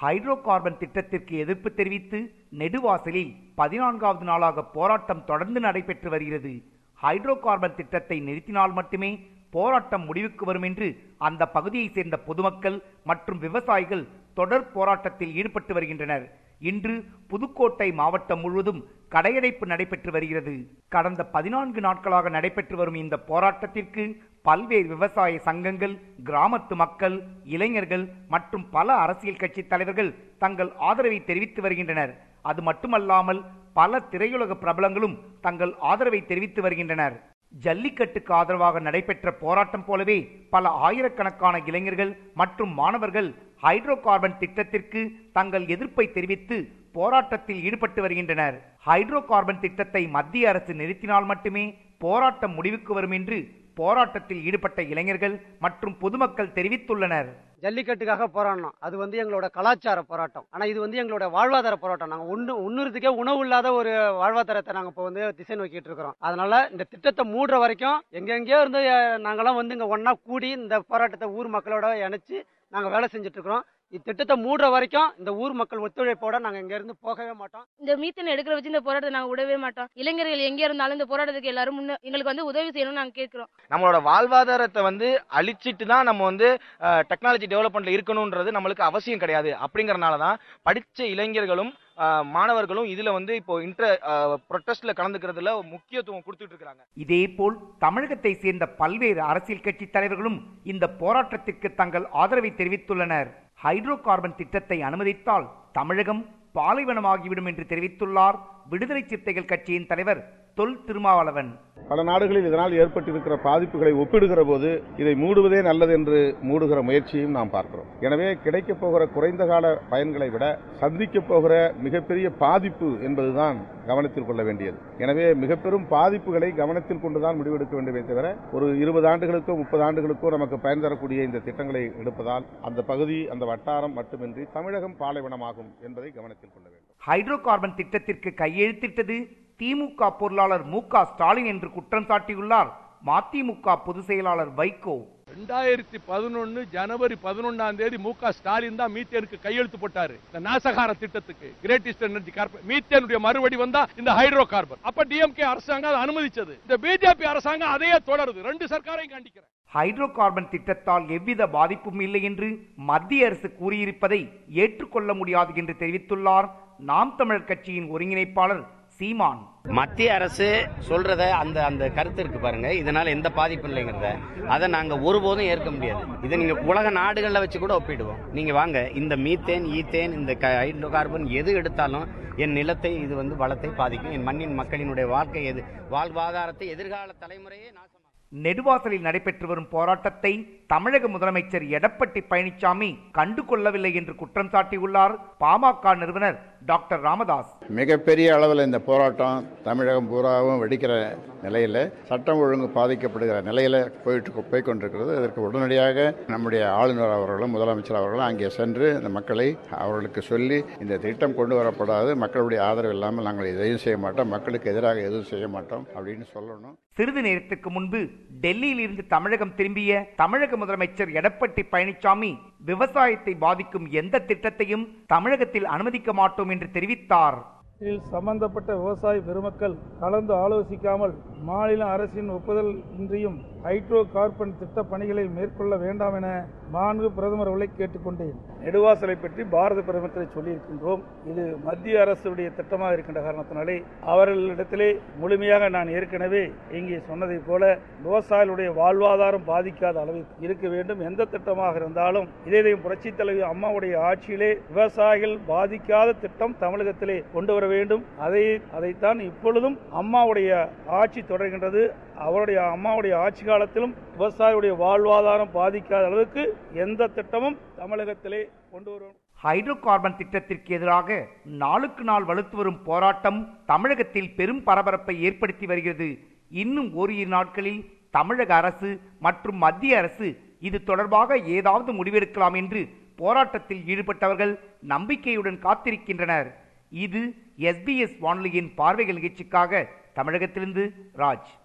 hydro carbon திட்டத்திற்கு எதிர்ப்பு தெரிவித்து நெடுவாசலில் பதினான்காவது நாளாக போராட்டம் தொடர்ந்து நடைபெற்று வருகிறது ஹைட்ரோ கார்பன் திட்டத்தை நிறுத்தினால் மட்டுமே போராட்டம் முடிவுக்கு வரும் என்று அந்த பகுதியைச் சேர்ந்த பொதுமக்கள் மற்றும் விவசாயிகள் தொடர் போராட்டத்தில் ஈடுபட்டு வருகின்றனர் இன்று புதுக்கோட்டை மாவட்டம் முழுவதும் கடையடைப்பு நடைபெற்று வருகிறது கடந்த பதினான்கு நாட்களாக நடைபெற்று வரும் இந்த போராட்டத்திற்கு பல்வேறு விவசாய சங்கங்கள் கிராமத்து மக்கள் இளைஞர்கள் மற்றும் பல அரசியல் கட்சி தலைவர்கள் தங்கள் ஆதரவை தெரிவித்து வருகின்றனர் அது மட்டுமல்லாமல் பல திரையுலக பிரபலங்களும் தங்கள் ஆதரவை தெரிவித்து வருகின்றனர் ஜல்லிக்கட்டுக்கு ஆதரவாக நடைபெற்ற போராட்டம் போலவே பல ஆயிரக்கணக்கான இளைஞர்கள் மற்றும் மாணவர்கள் ஹைட்ரோ கார்பன் திட்டத்திற்கு தங்கள் எதிர்ப்பை தெரிவித்து போராட்டத்தில் ஈடுபட்டு வருகின்றனர் ஹைட்ரோ கார்பன் திட்டத்தை மத்திய அரசு நிறுத்தினால் மட்டுமே போராட்டம் முடிவுக்கு வரும் என்று போராட்டத்தில் ஈடுபட்ட இளைஞர்கள் மற்றும் பொதுமக்கள் தெரிவித்துள்ளனர் ஜல்லிக்கட்டுக்காக போராடினோம் அது வந்து எங்களோட கலாச்சார போராட்டம் ஆனா இது வந்து எங்களோட வாழ்வாதார போராட்டம் நாங்க ஒண்ணு உண்ணுறதுக்கே உணவு இல்லாத ஒரு வாழ்வாதாரத்தை நாங்க இப்போ வந்து திசை நோக்கிட்டு இருக்கிறோம் அதனால இந்த திட்டத்தை மூடுற வரைக்கும் எங்கெங்கேயோ இருந்து அஹ், நாங்கெல்லாம் வந்து இங்க ஒண்ணா கூடி இந்த போராட்டத்தை ஊர் மக்களோட இணைச்சு நாங்க வேலை செஞ்சுட்டு இருக்கிறோம் இத்திட்டத்தை மூடுற வரைக்கும் இந்த ஊர் மக்கள் ஒத்துழைப்போட நாங்க இங்க இருந்து போகவே மாட்டோம் இந்த மீத்தன் எடுக்கிற வச்சு இந்த போராட்டத்தை நாங்க விடவே மாட்டோம் இளைஞர்கள் எங்க இருந்தாலும் இந்த போராட்டத்துக்கு எல்லாரும் முன்ன எங்களுக்கு வந்து உதவி செய்யணும்னு நாங்க கேட்கிறோம் நம்மளோட வாழ்வாதாரத்தை வந்து அழிச்சிட்டு தான் நம்ம வந்து டெக்னாலஜி டெவலப்மெண்ட்ல இருக்கணுன்றது நம்மளுக்கு அவசியம் கிடையாது அப்படிங்கறனால தான் படிச்ச இளைஞர்களும் அஹ், மாணவர்களும் இதுல வந்து இப்போ இன்டர் ப்ரொட்டஸ்ட்ல கலந்துக்கிறதுல முக்கியத்துவம் கொடுத்துட்டு இருக்காங்க இதேபோல் தமிழகத்தை சேர்ந்த பல்வேறு அரசியல் கட்சி தலைவர்களும் இந்த போராட்டத்திற்கு தங்கள் ஆதரவை தெரிவித்துள்ளனர் ஹைட்ரோ கார்பன் திட்டத்தை அனுமதித்தால் தமிழகம் பாலைவனமாகிவிடும் என்று தெரிவித்துள்ளார் விடுதலை சிறுத்தைகள் கட்சியின் தலைவர் தொல் திருமாவளவன் பல நாடுகளில் இதனால் ஏற்பட்டிருக்கிற பாதிப்புகளை ஒப்பிடுகிற போது இதை மூடுவதே நல்லது என்று மூடுகிற முயற்சியும் நாம் பார்க்கிறோம் எனவே கிடைக்கப் போகிற குறைந்த கால பயன்களை விட சந்திக்கப் போகிற மிகப்பெரிய பாதிப்பு என்பதுதான் கவனத்தில் கொள்ள வேண்டியது எனவே மிக பெரும் பாதிப்புகளை கவனத்தில் கொண்டுதான் முடிவெடுக்க வேண்டுமே தவிர ஒரு இருபது ஆண்டுகளுக்கோ முப்பது ஆண்டுகளுக்கோ நமக்கு பயன் தரக்கூடிய இந்த திட்டங்களை எடுப்பதால் அந்த பகுதி அந்த வட்டாரம் மட்டுமின்றி தமிழகம் பாலைவனமாகும் என்பதை கவனத்தில் கொள்ள வேண்டும் ஹைட்ரோ கார்பன் திட்டத்திற்கு கையெழுத்திட்டது திமுக பொருளாளர் மு க ஸ்டாலின் என்று குற்றம் சாட்டியுள்ளார் மதிமுக பொதுச் செயலாளர் வைகோ ரெண்டாயிரத்தி பதினொன்னு ஜனவரி பதினொன்னாம் தேதி மு க ஸ்டாலின் தான் மீத்தேனுக்கு கையெழுத்து போட்டாரு இந்த நாசகார திட்டத்துக்கு கிரேட் ஈஸ்டர்ன் எனர்ஜி கார்பன் மீத்தேனுடைய மறுபடி வந்தா இந்த ஹைட்ரோ கார்பன் அப்ப டிஎம்கே அரசாங்கம் அதை அனுமதிச்சது இந்த பிஜேபி அரசாங்கம் அதையே தொடருது ரெண்டு சர்க்காரையும் கண்டிக்கிறேன் ஹைட்ரோ கார்பன் திட்டத்தால் எவ்வித பாதிப்பும் இல்லை என்று மத்திய அரசு கூறியிருப்பதை ஏற்றுக்கொள்ள முடியாது என்று தெரிவித்துள்ளார் நாம் தமிழர் கட்சியின் ஒருங்கிணைப்பாளர் சீமான் மத்திய அரசு சொல்றத அந்த அந்த கருத்து இருக்கு பாருங்க இதனால எந்த பாதிப்பும் இல்லைங்கிறத அதை நாங்க ஒருபோதும் ஏற்க முடியாது இதை நீங்க உலக நாடுகள்ல வச்சு கூட ஒப்பிடுவோம் நீங்க வாங்க இந்த மீத்தேன் ஈத்தேன் இந்த ஹைட்ரோ கார்பன் எது எடுத்தாலும் என் நிலத்தை இது வந்து வளத்தை பாதிக்கும் என் மண்ணின் மக்களினுடைய வாழ்க்கை எது வாழ்வாதாரத்தை எதிர்கால தலைமுறையே நாசம் நெடுவாசலில் நடைபெற்று வரும் போராட்டத்தை தமிழக முதலமைச்சர் எடப்பாடி பழனிசாமி கண்டு கொள்ளவில்லை என்று குற்றம் சாட்டியுள்ளார் பாமக நிறுவனர் டாக்டர் ராமதாஸ் மிகப்பெரிய அளவில் இந்த போராட்டம் தமிழகம் பூராவும் வெடிக்கிற நிலையில் சட்டம் ஒழுங்கு பாதிக்கப்படுகிற நிலையில் போயிட்டு போய் கொண்டிருக்கிறது இதற்கு உடனடியாக நம்முடைய ஆளுநர் அவர்களும் முதலமைச்சர் அவர்களும் அங்கே சென்று இந்த மக்களை அவர்களுக்கு சொல்லி இந்த திட்டம் கொண்டு வரப்படாது மக்களுடைய ஆதரவு இல்லாமல் நாங்கள் எதையும் செய்ய மாட்டோம் மக்களுக்கு எதிராக எதுவும் செய்ய மாட்டோம் அப்படின்னு சொல்லணும் சிறிது நேரத்துக்கு முன்பு டெல்லியில் இருந்து தமிழகம் திரும்பிய தமிழக முதலமைச்சர் எடப்பாடி பழனிசாமி விவசாயத்தை பாதிக்கும் எந்த திட்டத்தையும் தமிழகத்தில் அனுமதிக்க மாட்டோம் என்று தெரிவித்தார் இதில் சம்பந்தப்பட்ட விவசாய பெருமக்கள் கலந்து ஆலோசிக்காமல் மாநில அரசின் ஒப்புதல் இன்றியும் ஹைட்ரோ கார்பன் திட்ட பணிகளை மேற்கொள்ள வேண்டாம் என மாண்பு பிரதமர் அவர்களை கேட்டுக்கொண்டேன் நெடுவாசலை பற்றி பாரத பிரதமரை சொல்லியிருக்கின்றோம் இது மத்திய அரசுடைய திட்டமாக இருக்கின்ற காரணத்தினாலே அவர்களிடத்திலே முழுமையாக நான் ஏற்கனவே இங்கே சொன்னதைப் போல விவசாயிகளுடைய வாழ்வாதாரம் பாதிக்காத அளவிற்கு இருக்க வேண்டும் எந்த திட்டமாக இருந்தாலும் இதே புரட்சித் தலைவி அம்மாவுடைய ஆட்சியிலே விவசாயிகள் பாதிக்காத திட்டம் தமிழகத்திலே கொண்டு வர வேண்டும் அதை அதைத்தான் இப்பொழுதும் அம்மாவுடைய ஆட்சி தொடர்கின்றது அவருடைய அம்மாவுடைய ஆட்சி காலத்திலும் விவசாயியுடைய வாழ்வாதாரம் பாதிக்காத அளவுக்கு எந்த திட்டமும் தமிழகத்திலே கொண்டு வரும் ஹைட்ரோ கார்பன் திட்டத்திற்கு எதிராக நாளுக்கு நாள் வலுத்து வரும் போராட்டம் தமிழகத்தில் பெரும் பரபரப்பை ஏற்படுத்தி வருகிறது இன்னும் ஓரிரு நாட்களில் தமிழக அரசு மற்றும் மத்திய அரசு இது தொடர்பாக ஏதாவது முடிவெடுக்கலாம் என்று போராட்டத்தில் ஈடுபட்டவர்கள் நம்பிக்கையுடன் காத்திருக்கின்றனர் இது எஸ்பிஎஸ் வானொலியின் பார்வைகள் நிகழ்ச்சிக்காக தமிழகத்திலிருந்து ராஜ்